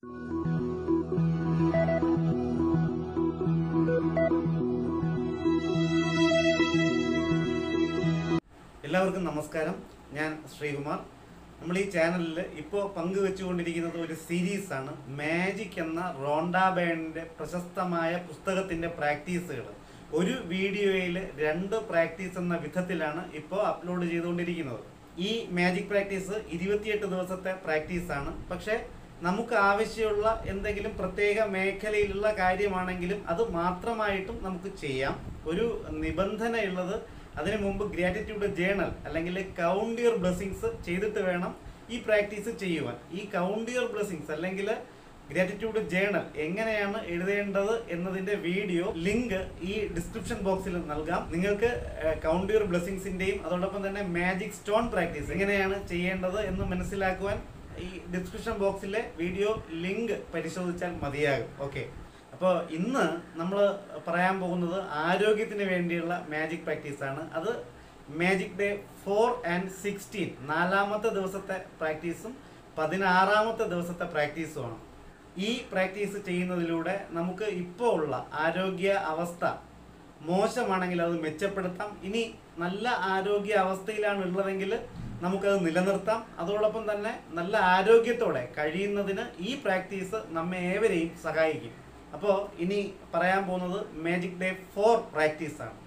എല്ലാവർക്കും നമസ്കാരം ഞാൻ ശ്രീകുമാർ നമ്മൾ ഈ ചാനലിൽ ഇപ്പോൾ പങ്കുവെച്ചുകൊണ്ടിരിക്കുന്നത് ഒരു സീരീസ് ആണ് മാജിക് എന്ന റോണ്ട ബേണിന്റെ പ്രശസ്തമായ പുസ്തകത്തിന്റെ പ്രാക്ടീസുകൾ ഒരു വീഡിയോയിൽ രണ്ട് പ്രാക്ടീസ് എന്ന വിധത്തിലാണ് ഇപ്പോൾ അപ്ലോഡ് ചെയ്തുകൊണ്ടിരിക്കുന്നത് ഈ മാജിക് പ്രാക്ടീസ് ഇരുപത്തിയെട്ട് ദിവസത്തെ പ്രാക്ടീസ് ആണ് പക്ഷേ നമുക്ക് ആവശ്യമുള്ള എന്തെങ്കിലും പ്രത്യേക മേഖലയിലുള്ള കാര്യമാണെങ്കിലും അത് മാത്രമായിട്ടും നമുക്ക് ചെയ്യാം ഒരു നിബന്ധനയുള്ളത് അതിനു മുമ്പ് ഗ്രാറ്റിറ്റ്യൂഡ് ജേണൽ അല്ലെങ്കിൽ കൗണ്ട് യുവർ ബ്ലെസ്സിങ്സ് ചെയ്തിട്ട് വേണം ഈ പ്രാക്ടീസ് ചെയ്യുവാൻ ഈ കൗണ്ട് യുവർ ബ്ലെസ്സിങ്സ് അല്ലെങ്കിൽ ഗ്രാറ്റിറ്റ്യൂഡ് ജേണൽ എങ്ങനെയാണ് എഴുതേണ്ടത് എന്നതിന്റെ വീഡിയോ ലിങ്ക് ഈ ഡിസ്ക്രിപ്ഷൻ ബോക്സിൽ നൽകാം നിങ്ങൾക്ക് കൗണ്ട് യുവർ ബ്ലെസ്സിങ്സിന്റെയും അതോടൊപ്പം തന്നെ മാജിക് സ്റ്റോൺ പ്രാക്ടീസ് എങ്ങനെയാണ് ചെയ്യേണ്ടത് എന്ന് മനസ്സിലാക്കുവാൻ ഈ ഡിസ്ക്രിപ്ഷൻ ബോക്സിലെ വീഡിയോ ലിങ്ക് പരിശോധിച്ചാൽ മതിയാകും ഓക്കെ അപ്പോൾ ഇന്ന് നമ്മൾ പറയാൻ പോകുന്നത് ആരോഗ്യത്തിന് വേണ്ടിയുള്ള മാജിക് പ്രാക്ടീസ് ആണ് അത് magic day four and sixteen നാലാമത്തെ ദിവസത്തെ പ്രാക്ടീസും പതിനാറാമത്തെ ദിവസത്തെ പ്രാക്ടീസുമാണ് ഈ പ്രാക്ടീസ് ചെയ്യുന്നതിലൂടെ നമുക്ക് ഇപ്പോൾ ഉള്ള ആരോഗ്യ അവസ്ഥ മോശമാണെങ്കിൽ അത് മെച്ചപ്പെടുത്താം ഇനി നല്ല ആരോഗ്യ അവസ്ഥയിലാണ് ഉള്ളതെങ്കിൽ നമുക്കത് നിലനിർത്താം അതോടൊപ്പം തന്നെ നല്ല ആരോഗ്യത്തോടെ കഴിയുന്നതിന് ഈ പ്രാക്ടീസ് നമ്മെ ഏവരെയും സഹായിക്കും അപ്പോൾ ഇനി പറയാൻ പോകുന്നത് മാജിക് ഡേ ഫോർ പ്രാക്ടീസ് ആണ്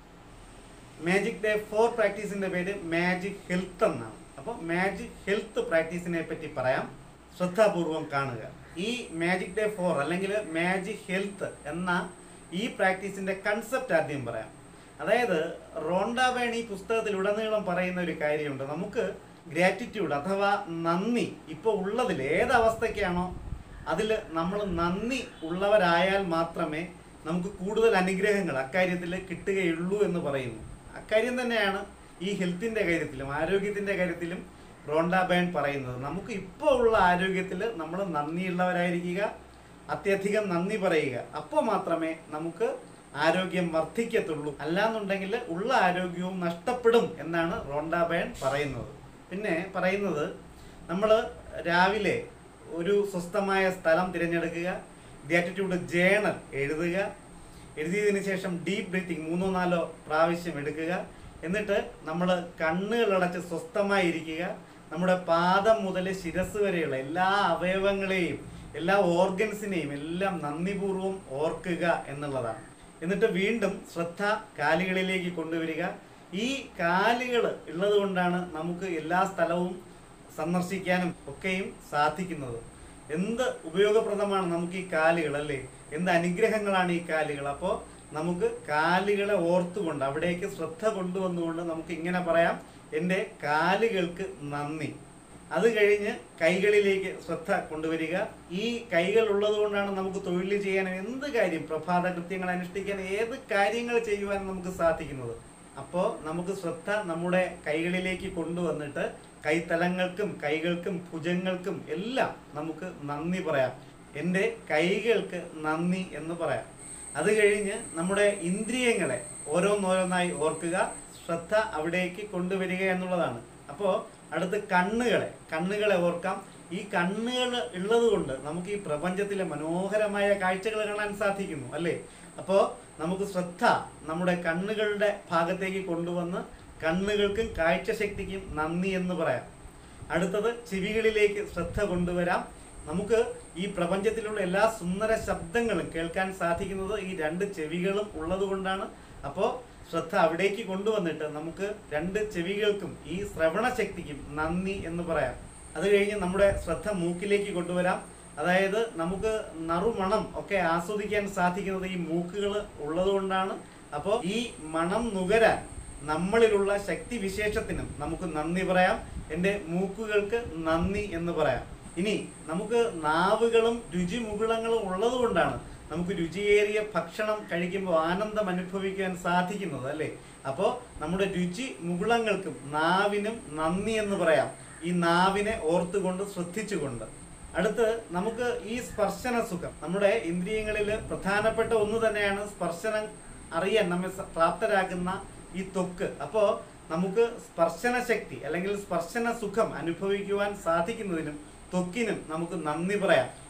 മാജിക് ഡേ ഫോർ പ്രാക്ടീസിന്റെ പേര് മാജിക് ഹെൽത്ത് എന്നാണ് അപ്പോൾ മാജിക് ഹെൽത്ത് പ്രാക്ടീസിനെ പറ്റി പറയാം ശ്രദ്ധാപൂർവം കാണുക ഈ മാജിക് ഡേ ഫോർ അല്ലെങ്കിൽ മാജിക് ഹെൽത്ത് എന്ന ഈ പ്രാക്ടീസിന്റെ കൺസെപ്റ്റ് ആദ്യം പറയാം അതായത് റോണ്ട വേൺ ഈ പുസ്തകത്തിൽ ഉടനീളം പറയുന്ന ഒരു കാര്യമുണ്ട് നമുക്ക് ഗ്രാറ്റിറ്റ്യൂഡ് അഥവാ നന്ദി ഇപ്പോൾ ഉള്ളതിൽ ഏത് അവസ്ഥയ്ക്കാണോ അതിൽ നമ്മൾ നന്ദി ഉള്ളവരായാൽ മാത്രമേ നമുക്ക് കൂടുതൽ അനുഗ്രഹങ്ങൾ അക്കാര്യത്തിൽ കിട്ടുകയുള്ളൂ എന്ന് പറയുന്നു അക്കാര്യം തന്നെയാണ് ഈ ഹെൽത്തിൻ്റെ കാര്യത്തിലും ആരോഗ്യത്തിൻ്റെ കാര്യത്തിലും റോണ്ട ബേൺ പറയുന്നത് നമുക്ക് ഇപ്പോൾ ഉള്ള ആരോഗ്യത്തിൽ നമ്മൾ നന്ദിയുള്ളവരായിരിക്കുക അത്യധികം നന്ദി പറയുക അപ്പോൾ മാത്രമേ നമുക്ക് ആരോഗ്യം വർദ്ധിക്കത്തുള്ളൂ അല്ലാന്നുണ്ടെങ്കിൽ ഉള്ള ആരോഗ്യവും നഷ്ടപ്പെടും എന്നാണ് റോണ്ട ബേൺ പറയുന്നത് പിന്നെ പറയുന്നത് നമ്മൾ രാവിലെ ഒരു സ്വസ്ഥമായ സ്ഥലം തിരഞ്ഞെടുക്കുക ഗ്രാറ്റിറ്റ്യൂഡ് ജേണൽ എഴുതുക എഴുതിയതിന് ശേഷം ഡീപ്പ് ബ്രീത്തിങ് മൂന്നോ നാലോ പ്രാവശ്യം എടുക്കുക എന്നിട്ട് നമ്മൾ കണ്ണുകളടച്ച് സ്വസ്ഥമായി ഇരിക്കുക നമ്മുടെ പാദം മുതൽ ശിരസ് വരെയുള്ള എല്ലാ അവയവങ്ങളെയും എല്ലാ ഓർഗൻസിനെയും എല്ലാം നന്ദിപൂർവ്വം ഓർക്കുക എന്നുള്ളതാണ് എന്നിട്ട് വീണ്ടും ശ്രദ്ധ കാലുകളിലേക്ക് കൊണ്ടുവരിക ഈ കാലുകൾ ഉള്ളത് കൊണ്ടാണ് നമുക്ക് എല്ലാ സ്ഥലവും സന്ദർശിക്കാനും ഒക്കെയും സാധിക്കുന്നത് എന്ത് ഉപയോഗപ്രദമാണ് നമുക്ക് ഈ കാലുകൾ അല്ലേ എന്ത് അനുഗ്രഹങ്ങളാണ് ഈ കാലുകൾ അപ്പോൾ നമുക്ക് കാലുകളെ ഓർത്തുകൊണ്ട് അവിടേക്ക് ശ്രദ്ധ കൊണ്ടുവന്നുകൊണ്ട് നമുക്ക് ഇങ്ങനെ പറയാം എൻ്റെ കാലുകൾക്ക് നന്ദി അത് കഴിഞ്ഞ് കൈകളിലേക്ക് ശ്രദ്ധ കൊണ്ടുവരിക ഈ കൈകൾ ഉള്ളത് കൊണ്ടാണ് നമുക്ക് തൊഴിൽ ചെയ്യാനും എന്ത് കാര്യം പ്രഭാത കൃത്യങ്ങൾ അനുഷ്ഠിക്കാൻ ഏത് കാര്യങ്ങൾ ചെയ്യുവാനും നമുക്ക് സാധിക്കുന്നത് അപ്പോൾ നമുക്ക് ശ്രദ്ധ നമ്മുടെ കൈകളിലേക്ക് കൊണ്ടുവന്നിട്ട് കൈത്തലങ്ങൾക്കും കൈകൾക്കും ഭുജങ്ങൾക്കും എല്ലാം നമുക്ക് നന്ദി പറയാം എൻ്റെ കൈകൾക്ക് നന്ദി എന്ന് പറയാം അത് കഴിഞ്ഞ് നമ്മുടെ ഇന്ദ്രിയങ്ങളെ ഓരോന്നോരോന്നായി ഓർക്കുക ശ്രദ്ധ അവിടേക്ക് കൊണ്ടുവരിക എന്നുള്ളതാണ് അപ്പോൾ അടുത്ത് കണ്ണുകളെ കണ്ണുകളെ ഓർക്കാം ഈ കണ്ണുകൾ ഉള്ളത് കൊണ്ട് നമുക്ക് ഈ പ്രപഞ്ചത്തിലെ മനോഹരമായ കാഴ്ചകൾ കാണാൻ സാധിക്കുന്നു അല്ലേ അപ്പോൾ നമുക്ക് ശ്രദ്ധ നമ്മുടെ കണ്ണുകളുടെ ഭാഗത്തേക്ക് കൊണ്ടുവന്ന് കണ്ണുകൾക്കും കാഴ്ചശക്തിക്കും നന്ദി എന്ന് പറയാം അടുത്തത് ചെവികളിലേക്ക് ശ്രദ്ധ കൊണ്ടുവരാം നമുക്ക് ഈ പ്രപഞ്ചത്തിലുള്ള എല്ലാ സുന്ദര ശബ്ദങ്ങളും കേൾക്കാൻ സാധിക്കുന്നത് ഈ രണ്ട് ചെവികളും ഉള്ളത് കൊണ്ടാണ് അപ്പോൾ ശ്രദ്ധ അവിടേക്ക് കൊണ്ടുവന്നിട്ട് നമുക്ക് രണ്ട് ചെവികൾക്കും ഈ ശ്രവണ ശക്തിക്കും നന്ദി എന്ന് പറയാം അത് കഴിഞ്ഞ് നമ്മുടെ ശ്രദ്ധ മൂക്കിലേക്ക് കൊണ്ടുവരാം അതായത് നമുക്ക് നറുമണം ഒക്കെ ആസ്വദിക്കാൻ സാധിക്കുന്നത് ഈ മൂക്കുകൾ ഉള്ളത് കൊണ്ടാണ് അപ്പോൾ ഈ മണം നുകരാൻ നമ്മളിലുള്ള ശക്തി വിശേഷത്തിനും നമുക്ക് നന്ദി പറയാം എൻ്റെ മൂക്കുകൾക്ക് നന്ദി എന്ന് പറയാം ഇനി നമുക്ക് നാവുകളും രുചിമുകുളങ്ങളും ഉള്ളത് കൊണ്ടാണ് നമുക്ക് രുചിയേറിയ ഭക്ഷണം കഴിക്കുമ്പോൾ ആനന്ദം അനുഭവിക്കാൻ സാധിക്കുന്നത് അല്ലേ അപ്പോൾ നമ്മുടെ രുചി മുകുളങ്ങൾക്കും നാവിനും നന്ദി എന്ന് പറയാം ഈ നാവിനെ ഓർത്തുകൊണ്ട് ശ്രദ്ധിച്ചുകൊണ്ട് അടുത്ത് നമുക്ക് ഈ സ്പർശന സുഖം നമ്മുടെ ഇന്ദ്രിയങ്ങളിൽ പ്രധാനപ്പെട്ട ഒന്ന് തന്നെയാണ് സ്പർശനം അറിയാൻ നമ്മെ സ- പ്രാപ്തരാക്കുന്ന ഈ ത്വക്ക് അപ്പോൾ നമുക്ക് സ്പർശന ശക്തി അല്ലെങ്കിൽ സ്പർശന സുഖം അനുഭവിക്കുവാൻ സാധിക്കുന്നതിനും ത്വക്കിനും നമുക്ക് നന്ദി പറയാം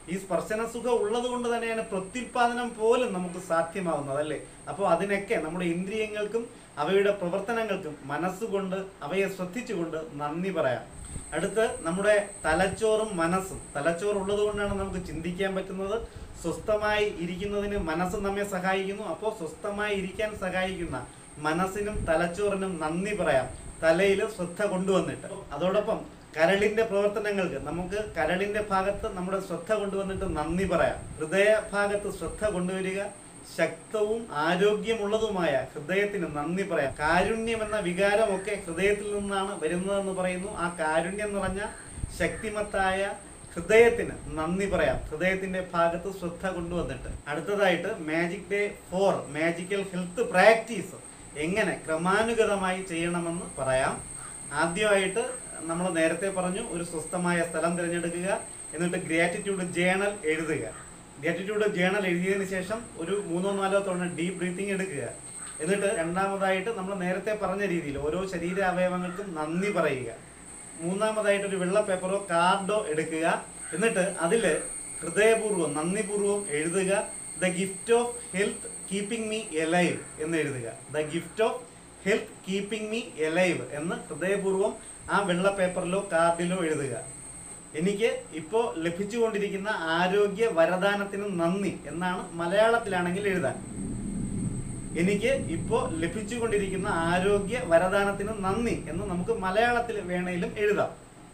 ഈ സ്പർശന സുഖം ഉള്ളത് കൊണ്ട് തന്നെയാണ് പ്രത്യുൽപാദനം പോലും നമുക്ക് സാധ്യമാവുന്നത് അല്ലേ അപ്പോൾ അതിനൊക്കെ നമ്മുടെ ഇന്ദ്രിയങ്ങൾക്കും അവയുടെ പ്രവർത്തനങ്ങൾക്കും മനസ്സുകൊണ്ട് അവയെ ശ്രദ്ധിച്ചുകൊണ്ട് നന്ദി പറയാം അടുത്ത് നമ്മുടെ തലച്ചോറും മനസ്സും തലച്ചോറ് ഉള്ളത് കൊണ്ടാണ് നമുക്ക് ചിന്തിക്കാൻ പറ്റുന്നത് സ്വസ്ഥമായി ഇരിക്കുന്നതിന് മനസ്സ് നമ്മെ സഹായിക്കുന്നു അപ്പോൾ സ്വസ്ഥമായി ഇരിക്കാൻ സഹായിക്കുന്ന മനസ്സിനും തലച്ചോറിനും നന്ദി പറയാം തലയിൽ ശ്രദ്ധ കൊണ്ടുവന്നിട്ട് അതോടൊപ്പം കരളിന്റെ പ്രവർത്തനങ്ങൾക്ക് നമുക്ക് കരളിന്റെ ഭാഗത്ത് നമ്മുടെ ശ്രദ്ധ കൊണ്ടുവന്നിട്ട് നന്ദി പറയാം ഹൃദയ ഭാഗത്ത് ശ്രദ്ധ കൊണ്ടുവരിക ശക്തവും ആരോഗ്യമുള്ളതുമായ ഹൃദയത്തിന് നന്ദി പറയാം കാരുണ്യം എന്ന വികാരമൊക്കെ ഹൃദയത്തിൽ നിന്നാണ് വരുന്നതെന്ന് പറയുന്നു ആ കാരുണ്യം നിറഞ്ഞ ശക്തിമത്തായ ഹൃദയത്തിന് നന്ദി പറയാം ഹൃദയത്തിന്റെ ഭാഗത്ത് ശ്രദ്ധ കൊണ്ടുവന്നിട്ട് അടുത്തതായിട്ട് magic day four magical health practice എങ്ങനെ ക്രമാനുഗതമായി ചെയ്യണമെന്ന് പറയാം ആദ്യമായിട്ട് നമ്മൾ നേരത്തെ പറഞ്ഞു ഒരു സ്വസ്ഥമായ സ്ഥലം തിരഞ്ഞെടുക്കുക എന്നിട്ട് ഗ്രാറ്റിറ്റ്യൂഡ് ജേണൽ എഴുതുക ഗ്രാറ്റിറ്റ്യൂഡ് ജേണൽ എഴുതിയതിനു ശേഷം ഒരു മൂന്നോ നാലോ തവണ ഡീപ് ബ്രീത്തിങ് എടുക്കുക എന്നിട്ട് രണ്ടാമതായിട്ട് നമ്മൾ നേരത്തെ പറഞ്ഞ രീതിയിൽ ഓരോ ശരീര അവയവങ്ങൾക്കും നന്ദി പറയുക മൂന്നാമതായിട്ട് ഒരു വെള്ള പേപ്പറോ കാർഡോ എടുക്കുക എന്നിട്ട് അതിൽ ഹൃദയപൂർവ്വം നന്ദിപൂർവ്വം എഴുതുക the gift of health keeping me alive എന്ന് എഴുതുക the gift of health keeping me alive എന്ന് ഹൃദയപൂർവ്വം ആ വെള്ള പേപ്പറിലോ കാർഡിലോ എഴുതുക എനിക്ക് ഇപ്പോൾ ലഭിച്ചുകൊണ്ടിരിക്കുന്ന ആരോഗ്യ വരദാനത്തിന് നന്ദി എന്നാണ് മലയാളത്തിലാണെങ്കിൽ എഴുതാൻ എനിക്ക് ഇപ്പോൾ ലഭിച്ചുകൊണ്ടിരിക്കുന്ന ആരോഗ്യ വരദാനത്തിന് നന്ദി എന്ന് നമുക്ക് മലയാളത്തിൽ വേണേലും എഴുതാം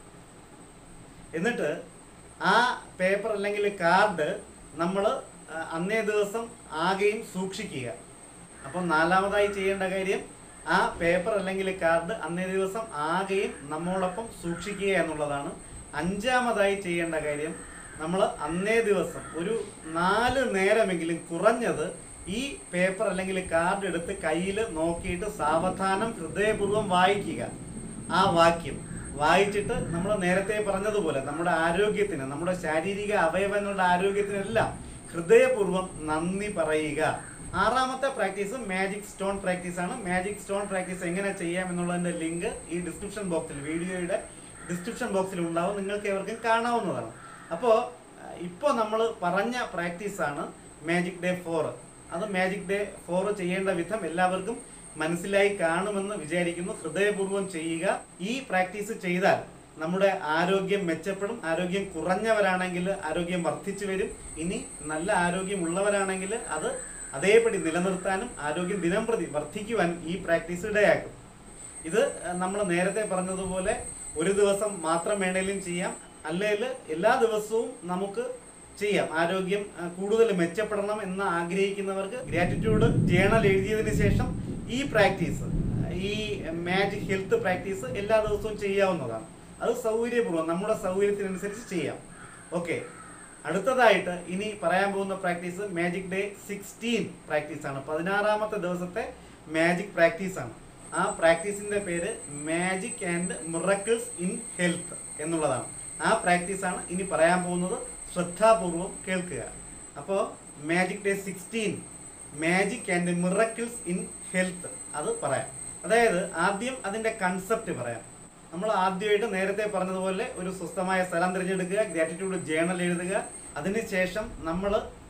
എന്നിട്ട് ആ പേപ്പർ അല്ലെങ്കിൽ കാർഡ് നമ്മൾ അന്നേ ദിവസം ആകെയും സൂക്ഷിക്കുക അപ്പം നാലാമതായി ചെയ്യേണ്ട കാര്യം ആ പേപ്പർ അല്ലെങ്കിൽ കാർഡ് അന്നേ ദിവസം ആകെയും നമ്മോടൊപ്പം സൂക്ഷിക്കുക എന്നുള്ളതാണ് അഞ്ചാമതായി ചെയ്യേണ്ട കാര്യം നമ്മൾ അന്നേ ദിവസം ഒരു നാല് നേരമെങ്കിലും കുറഞ്ഞത് ഈ പേപ്പർ അല്ലെങ്കിൽ കാർഡ് എടുത്ത് കയ്യിൽ നോക്കിയിട്ട് സാവധാനം ഹൃദയപൂർവ്വം വായിക്കുക ആ വാക്യം വായിച്ചിട്ട് നമ്മൾ നേരത്തെ പറഞ്ഞതുപോലെ നമ്മുടെ ആരോഗ്യത്തിന് നമ്മുടെ ശാരീരിക അവയവങ്ങളുടെ ആരോഗ്യത്തിനെല്ലാം ഹൃദയപൂർവ്വം നന്ദി പറയുക ആറാമത്തെ പ്രാക്ടീസ് മാജിക് സ്റ്റോൺ പ്രാക്ടീസ് ആണ് മാജിക് സ്റ്റോൺ പ്രാക്ടീസ് എങ്ങനെ ചെയ്യാം എന്നുള്ളതിന്റെ ലിങ്ക് ഈ ഡിസ്ക്രിപ്ഷൻ ബോക്സിൽ വീഡിയോയുടെ ഡിസ്ക്രിപ്ഷൻ ബോക്സിൽ ഉണ്ടാവും നിങ്ങൾക്ക് എവർക്കും കാണാവുന്നതാണ് അപ്പോൾ ഇപ്പോൾ നമ്മൾ പറഞ്ഞ പ്രാക്ടീസാണ് മാജിക് ഡേ ഫോർ അത് മാജിക് ഡേ ഫോർ ചെയ്യേണ്ട വിധം എല്ലാവർക്കും മനസ്സിലായി കാണുമെന്ന് വിചാരിക്കുന്നു ഹൃദയപൂർവ്വം ചെയ്യുക ഈ പ്രാക്ടീസ് ചെയ്താൽ നമ്മുടെ ആരോഗ്യം മെച്ചപ്പെടും ആരോഗ്യം കുറഞ്ഞവരാണെങ്കിൽ ആരോഗ്യം വർദ്ധിച്ചു വരും ഇനി നല്ല ആരോഗ്യമുള്ളവരാണെങ്കിൽ അത് അതേപടി നിലനിർത്താനും ആരോഗ്യം ദിനം പ്രതി വർദ്ധിക്കുവാനും ഈ പ്രാക്ടീസ് ഇടയാക്കും ഇത് നമ്മൾ നേരത്തെ പറഞ്ഞതുപോലെ ഒരു ദിവസം മാത്രം വേണേലും ചെയ്യാം അല്ലെങ്കിൽ എല്ലാ ദിവസവും നമുക്ക് ചെയ്യാം ആരോഗ്യം ആ, കൂടുതൽ മെച്ചപ്പെടണം എന്ന് ആഗ്രഹിക്കുന്നവർക്ക് ഗ്രാറ്റിറ്റ്യൂഡ് ജേണൽ എഴുതിയതിനു ശേഷം ഈ പ്രാക്ടീസ് ഈ മാജിക് ഹെൽത്ത് പ്രാക്ടീസ് എല്ലാ ദിവസവും ചെയ്യാവുന്നതാണ് അത് സൗകര്യപൂർവ്വം നമ്മുടെ സൗകര്യത്തിനനുസരിച്ച് ചെയ്യാം ഓക്കെ അടുത്തതായിട്ട് ഇനി പറയാൻ പോകുന്ന practice magic day sixteen practice ആണ് പതിനാറാമത്തെ ദിവസത്തെ മാജിക് പ്രാക്ടീസ് ആണ് ആ പ്രാക്ടീസിന്റെ പേര് magic and miracles in health എന്നുള്ളതാണ് ആ പ്രാക്ടീസ് ആണ് ഇനി പറയാൻ പോകുന്നത് ശ്രദ്ധാപൂർവം കേൾക്കുക അപ്പോൾ magic day sixteen magic and miracles in health അത് പറയാം അതായത് ആദ്യം അതിന്റെ കൺസെപ്റ്റ് പറയാം നമ്മൾ ആദ്യമായിട്ട് നേരത്തെ പറഞ്ഞതുപോലെ ഒരു സ്വസ്ഥമായ സ്ഥലം തിരഞ്ഞെടുക്കുക ഗ്രാറ്റിറ്റ്യൂഡ് ജേണൽ എഴുതുക അതിനുശേഷം നമ്മൾ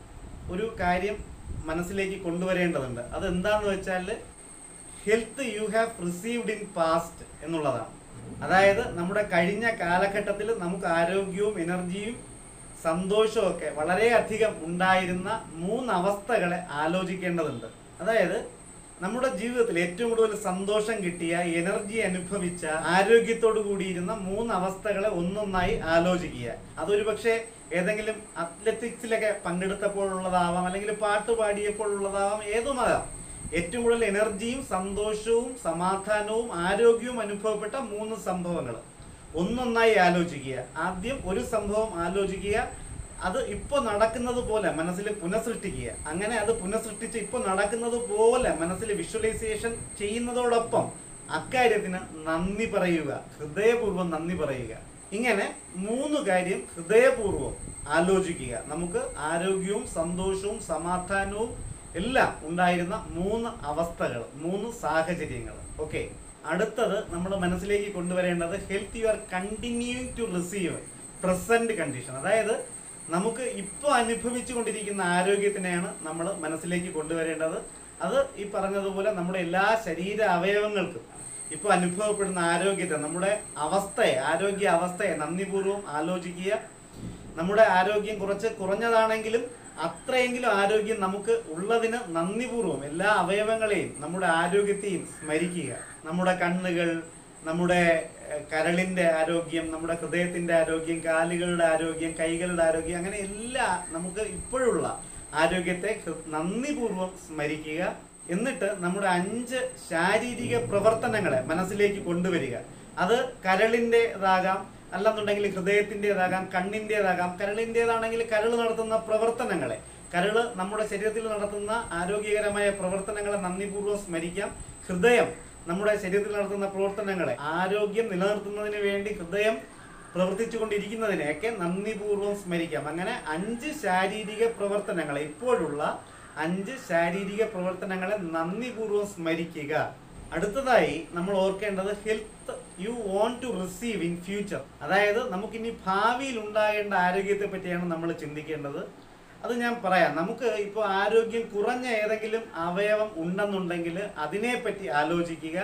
ഒരു കാര്യം മനസ്സിലേക്ക് കൊണ്ടുവരേണ്ടതുണ്ട് അത് എന്താണെന്ന് വെച്ചാൽ health you have received in past എന്നുള്ളതാണ് അതായത് നമ്മുടെ കഴിഞ്ഞ കാലഘട്ടത്തിൽ നമുക്ക് ആരോഗ്യവും എനർജിയും സന്തോഷവും ഒക്കെ വളരെയധികം ഉണ്ടായിരുന്ന മൂന്ന് അവസ്ഥകളെ ആലോചിക്കേണ്ടതുണ്ട് അതായത് നമ്മുടെ ജീവിതത്തിൽ ഏറ്റവും കൂടുതൽ സന്തോഷം കിട്ടിയ എനർജി അനുഭവിച്ച ആരോഗ്യത്തോടു കൂടിയിരുന്ന മൂന്ന് അവസ്ഥകളെ ഒന്നൊന്നായി ആലോചിക്കുക അതൊരു പക്ഷേ ഏതെങ്കിലും അത്ലറ്റിക്സിലൊക്കെ പങ്കെടുത്തപ്പോഴുള്ളതാവാം അല്ലെങ്കിൽ പാട്ട് പാടിയപ്പോഴുള്ളതാവാം ഏതുമാകാം ഏറ്റവും കൂടുതൽ എനർജിയും സന്തോഷവും സമാധാനവും ആരോഗ്യവും അനുഭവപ്പെട്ട മൂന്ന് സംഭവങ്ങൾ ഒന്നൊന്നായി ആലോചിക്കുക ആദ്യം ഒരു സംഭവം ആലോചിക്കുക അത് ഇപ്പോൾ നടക്കുന്നത് പോലെ മനസ്സിൽ പുനഃസൃഷ്ടിക്കുക അങ്ങനെ അത് പുനഃസൃഷ്ടിച്ച് ഇപ്പോൾ നടക്കുന്നത് പോലെ മനസ്സിൽ വിഷ്വലൈസേഷൻ ചെയ്യുന്നതോടൊപ്പം അക്കാര്യത്തിന് നന്ദി പറയുക ഹൃദയപൂർവ്വം നന്ദി പറയുക ഇങ്ങനെ മൂന്ന് കാര്യം ഹൃദയപൂർവ്വം ആലോചിക്കുക നമുക്ക് ആരോഗ്യവും സന്തോഷവും സമാധാനവും എല്ലാം ഉണ്ടായിരുന്ന മൂന്ന് അവസ്ഥകൾ മൂന്ന് സാഹചര്യങ്ങൾ ഓക്കെ അടുത്തത് നമ്മൾ മനസ്സിലേക്ക് കൊണ്ടുവരേണ്ടത് health you are continuing to receive present condition അതായത് നമുക്ക് ഇപ്പോൾ അനുഭവിച്ചു കൊണ്ടിരിക്കുന്ന ആരോഗ്യത്തിനെയാണ് നമ്മൾ മനസ്സിലേക്ക് കൊണ്ടുവരേണ്ടത് അത് ഈ പറഞ്ഞതുപോലെ നമ്മുടെ എല്ലാ ശരീര അവയവങ്ങൾക്കും ഇപ്പോൾ അനുഭവപ്പെടുന്ന ആരോഗ്യത്തെ നമ്മുടെ അവസ്ഥയെ ആരോഗ്യ അവസ്ഥയെ നന്ദിപൂർവ്വം ആലോചിക്കുക നമ്മുടെ ആരോഗ്യം കുറച്ച് കുറഞ്ഞതാണെങ്കിലും അത്രയെങ്കിലും ആരോഗ്യം നമുക്ക് ഉള്ളതിന് നന്ദിപൂർവ്വം എല്ലാ അവയവങ്ങളെയും നമ്മുടെ ആരോഗ്യത്തെയും സ്മരിക്കുക നമ്മുടെ കണ്ണുകൾ നമ്മുടെ ഏഹ്, കരളിന്റെ ആരോഗ്യം നമ്മുടെ ഹൃദയത്തിന്റെ ആരോഗ്യം കാലുകളുടെ ആരോഗ്യം കൈകളുടെ ആരോഗ്യം അങ്ങനെ എല്ലാ നമുക്ക് ഇപ്പോഴുള്ള ആരോഗ്യത്തെ ഹൃ- നന്ദിപൂർവ്വം സ്മരിക്കുക എന്നിട്ട് നമ്മുടെ അഞ്ച് ശാരീരിക പ്രവർത്തനങ്ങളെ മനസ്സിലേക്ക് കൊണ്ടുവരിക അത് കരളിൻ്റെതാകാം അല്ലെന്നുണ്ടെങ്കിൽ ഹൃദയത്തിൻ്റെതാകാം കണ്ണിൻ്റെതാകാം കരളിൻ്റെതാണെങ്കിൽ കരൾ നടത്തുന്ന പ്രവർത്തനങ്ങളെ കരള് നമ്മുടെ ശരീരത്തിൽ നടത്തുന്ന ആരോഗ്യകരമായ പ്രവർത്തനങ്ങളെ നന്ദിപൂർവ്വം സ്മരിക്കാം ഹൃദയം നമ്മുടെ ശരീരത്തിൽ നടത്തുന്ന പ്രവർത്തനങ്ങളെ ആരോഗ്യം നിലനിർത്തുന്നതിന് വേണ്ടി ഹൃദയം പ്രവർത്തിച്ചു കൊണ്ടിരിക്കുന്നതിനെയൊക്കെ നന്ദിപൂർവ്വം സ്മരിക്കാം അങ്ങനെ അഞ്ച് ശാരീരിക പ്രവർത്തനങ്ങളെ ഇപ്പോഴുള്ള അഞ്ച് ശാരീരിക പ്രവർത്തനങ്ങളെ നന്ദിപൂർവ്വം സ്മരിക്കുക അടുത്തതായി നമ്മൾ ഓർക്കേണ്ടത് health you want to receive in future അതായത് നമുക്കിനി ഭാവിയിൽ ഉണ്ടാകേണ്ട ആരോഗ്യത്തെ പറ്റിയാണ് നമ്മൾ ചിന്തിക്കേണ്ടത് അത് ഞാൻ പറയാം നമുക്ക് ഇപ്പോൾ ആരോഗ്യം കുറഞ്ഞ ഏതെങ്കിലും അവയവം ഉണ്ടെന്നുണ്ടെങ്കിൽ അതിനെപ്പറ്റി ആലോചിക്കുക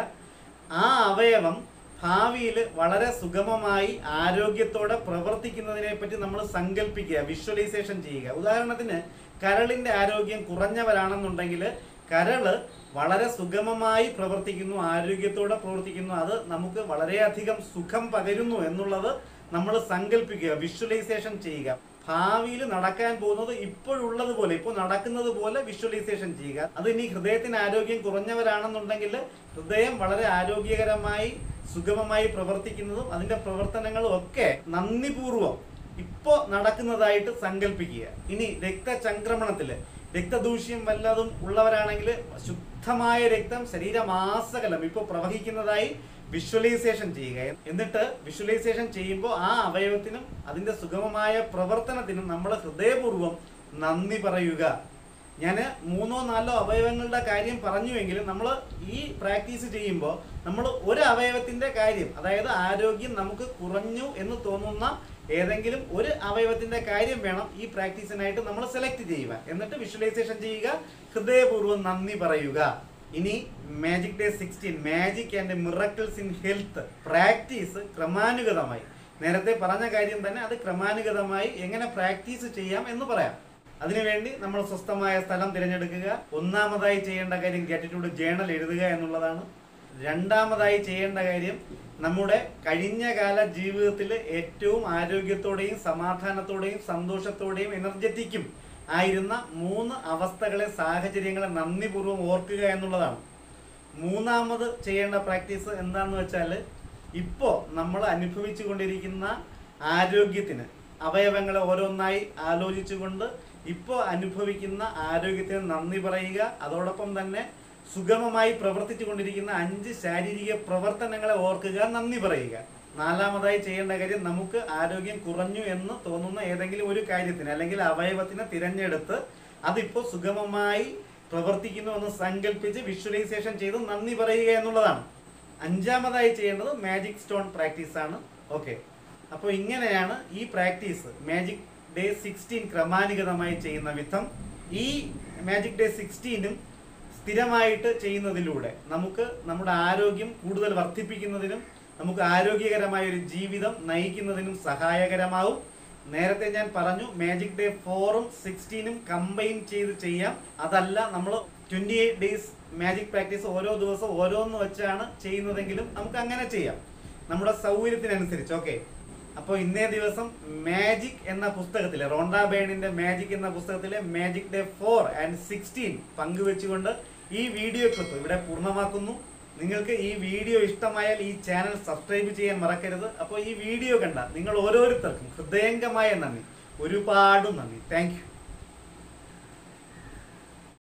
ആ അവയവം ഭാവിയിൽ വളരെ സുഗമമായി ആരോഗ്യത്തോടെ പ്രവർത്തിക്കുന്നതിനെ പറ്റി നമ്മൾ സങ്കല്പിക്കുക വിഷ്വലൈസേഷൻ ചെയ്യുക ഉദാഹരണത്തിന് കരളിന്റെ ആരോഗ്യം കുറഞ്ഞവരാണെന്നുണ്ടെങ്കിൽ കരള് വളരെ സുഗമമായി പ്രവർത്തിക്കുന്നു ആരോഗ്യത്തോടെ പ്രവർത്തിക്കുന്നു അത് നമുക്ക് വളരെയധികം സുഖം പകരുന്നു എന്നുള്ളത് നമ്മൾ സങ്കല്പിക്കുക വിഷ്വലൈസേഷൻ ചെയ്യുക ഭാവിയിൽ നടക്കാൻ പോകുന്നത് ഇപ്പോഴുള്ളത് പോലെ ഇപ്പോൾ നടക്കുന്നത് പോലെ വിഷ്വലൈസേഷൻ ചെയ്യുക അത് ഇനി ഹൃദയത്തിന് ആരോഗ്യം കുറഞ്ഞവരാണെന്നുണ്ടെങ്കിൽ ഹൃദയം വളരെ ആരോഗ്യകരമായി സുഗമമായി പ്രവർത്തിക്കുന്നതും അതിന്റെ പ്രവർത്തനങ്ങളും ഒക്കെ നന്ദിപൂർവം ഇപ്പോ നടക്കുന്നതായിട്ട് സങ്കല്പിക്കുക ഇനി രക്തചംക്രമണത്തില് രക്തദൂഷ്യം വല്ലതും ഉള്ളവരാണെങ്കിൽ ശുദ്ധമായ രക്തം ശരീരമാസകലം ഇപ്പോൾ പ്രവഹിക്കുന്നതായി വിഷ്വലൈസേഷൻ ചെയ്യുക എന്നിട്ട് വിഷ്വലൈസേഷൻ ചെയ്യുമ്പോൾ ആ അവയവത്തിനും അതിന്റെ സുഗമമായ പ്രവർത്തനത്തിനും നമ്മൾ ഹൃദയപൂർവ്വം നന്ദി പറയുക ഞാൻ മൂന്നോ നാലോ അവയവങ്ങളുടെ കാര്യം പറഞ്ഞുവെങ്കിലും നമ്മൾ ഈ പ്രാക്ടീസ് ചെയ്യുമ്പോൾ നമ്മൾ ഒരു അവയവത്തിന്റെ കാര്യം അതായത് ആരോഗ്യം നമുക്ക് കുറഞ്ഞു എന്ന് തോന്നുന്ന ഏതെങ്കിലും ഒരു അവയവത്തിന്റെ കാര്യം വേണം ഈ പ്രാക്ടീസിനായിട്ട് നമ്മൾ സെലക്ട് ചെയ്യുക എന്നിട്ട് വിഷ്വലൈസേഷൻ ചെയ്യുക ഹൃദയപൂർവ്വം നന്ദി പറയുക ഇനി magic day sixteen magic and miracles in health practice ക്രമാനുഗതമായി നേരത്തെ പറഞ്ഞ കാര്യം തന്നെ അത് ക്രമാനുഗതമായി എങ്ങനെ പ്രാക്ടീസ് ചെയ്യാം എന്ന് പറയാം അതിനുവേണ്ടി നമ്മൾ സ്വസ്ഥമായ സ്ഥലം തിരഞ്ഞെടുക്കുക ഒന്നാമതായി ചെയ്യേണ്ട കാര്യം ഗ്രാറ്റിറ്റ്യൂഡ് ജേണൽ എഴുതുക എന്നുള്ളതാണ് രണ്ടാമതായി ചെയ്യേണ്ട കാര്യം നമ്മുടെ കഴിഞ്ഞ കാല ജീവിതത്തിൽ ഏറ്റവും ആരോഗ്യത്തോടെയും സമാധാനത്തോടെയും സന്തോഷത്തോടെയും എനർജറ്റിക്കും ആയിരുന്ന മൂന്ന് അവസ്ഥകളെ സാഹചര്യങ്ങളെ നന്ദിപൂർവ്വം ഓർക്കുക എന്നുള്ളതാണ് മൂന്നാമത് ചെയ്യേണ്ട പ്രാക്ടീസ് എന്താണെന്ന് വെച്ചാൽ ഇപ്പോൾ നമ്മൾ അനുഭവിച്ചു കൊണ്ടിരിക്കുന്ന ആരോഗ്യത്തിന് അവയവങ്ങളെ ഓരോന്നായി ആലോചിച്ചുകൊണ്ട് ഇപ്പോൾ അനുഭവിക്കുന്ന ആരോഗ്യത്തിന് നന്ദി പറയുക അതോടൊപ്പം തന്നെ സുഗമമായി പ്രവർത്തിച്ചു കൊണ്ടിരിക്കുന്ന അഞ്ച് ശാരീരിക പ്രവർത്തനങ്ങളെ ഓർക്കുക നന്ദി പറയുക നാലാമതായി ചെയ്യേണ്ട കാര്യം നമുക്ക് ആരോഗ്യം കുറഞ്ഞു എന്ന് തോന്നുന്ന ഏതെങ്കിലും ഒരു കാര്യത്തിന് അല്ലെങ്കിൽ അവയവത്തിനെ തിരഞ്ഞെടുത്ത് അതിപ്പോൾ സുഗമമായി പ്രവർത്തിക്കുന്നു എന്ന് സങ്കല്പിച്ച് വിഷ്വലൈസേഷൻ ചെയ്ത് നന്ദി പറയുക എന്നുള്ളതാണ് അഞ്ചാമതായി ചെയ്യേണ്ടത് മാജിക് സ്റ്റോൺ പ്രാക്ടീസ് ആണ് ഓക്കെ അപ്പോൾ ഇങ്ങനെയാണ് ഈ പ്രാക്ടീസ് മാജിക് ഡേ സിക്സ്റ്റീൻ ക്രമാനുഗതമായി ചെയ്യുന്ന വിധം ഈ മാജിക് ഡേ സിക്സ്റ്റീനും സ്ഥിരമായിട്ട് ചെയ്യുന്നതിലൂടെ നമുക്ക് നമ്മുടെ ആരോഗ്യം കൂടുതൽ വർദ്ധിപ്പിക്കുന്നതിനും നമുക്ക് ആരോഗ്യകരമായ ഒരു ജീവിതം നയിക്കുന്നതിനും സഹായകരമാവും നേരത്തെ ഞാൻ പറഞ്ഞു മാജിക് ഡേ ഫോറും സിക്സ്റ്റീനും കമ്പൈൻ ചെയ്ത് ചെയ്യാം അതല്ല നമ്മൾ twenty eight days magic practice ഓരോ ദിവസം ഓരോന്ന് വെച്ചാണ് ചെയ്യുന്നതെങ്കിലും നമുക്ക് അങ്ങനെ ചെയ്യാം നമ്മുടെ സൗകര്യത്തിനനുസരിച്ച് ഓക്കെ അപ്പോൾ ഇന്നേ ദിവസം മാജിക് എന്ന പുസ്തകത്തിലെ റോണ്ട ബേണിന്റെ മാജിക് എന്ന പുസ്തകത്തിലെ magic day four and sixteen പങ്കുവെച്ചുകൊണ്ട് ഈ വീഡിയോ ക്ലിപ്പ് ഇവിടെ പൂർണ്ണമാക്കുന്നു നിങ്ങൾക്ക് ഈ വീഡിയോ ഇഷ്ടമായാൽ ഈ ചാനൽ സബ്സ്ക്രൈബ് ചെയ്യാൻ മറക്കരുത് അപ്പോൾ ഈ വീഡിയോ കണ്ട നിങ്ങൾ ഓരോരുത്തർക്കും ഹൃദയംഗമായ നന്ദി ഒരുപാട് നന്ദി താങ്ക് യു